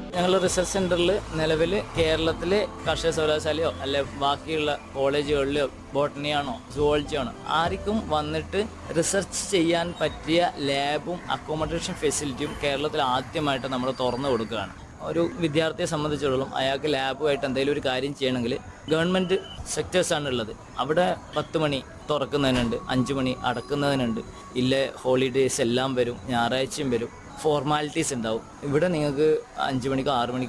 ഞങ്ങൾ റിസർച്ച് സെന്ററിൽ നിലവിൽ കേരളത്തിലെ കാർഷിക സർവകലാശാലയോ അല്ലെ ബാക്കിയുള്ള കോളേജുകളിലോ ബോട്ടണി ആണോ സുവോളജി ആണോ ആർക്കും വന്നിട്ട് റിസർച്ച് ചെയ്യാൻ പറ്റിയ ലാബും അക്കോമഡേഷൻ ഫെസിലിറ്റിയും കേരളത്തിൽ ആദ്യമായിട്ട് നമ്മൾ തുറന്നു കൊടുക്കുകയാണ് ഒരു വിദ്യാർത്ഥിയെ സംബന്ധിച്ചിടത്തോളം അയാൾക്ക് ലാബുമായിട്ട് എന്തെങ്കിലും ഒരു കാര്യം ചെയ്യണമെങ്കിൽ ഗവൺമെൻറ് സെക്ടേഴ്സാണ് ഉള്ളത് അവിടെ പത്ത് മണി തുറക്കുന്നതിനുണ്ട് അഞ്ച് മണി അടക്കുന്നതിനുണ്ട് ഇല്ല ഹോളിഡേയ്സ് എല്ലാം വരും ഞായറാഴ്ചയും വരും ഫോർമാലിറ്റീസ് ഉണ്ടാവും ഇവിടെ നിങ്ങൾക്ക് അഞ്ച് മണിക്കോ ആറ് മണിക്കോ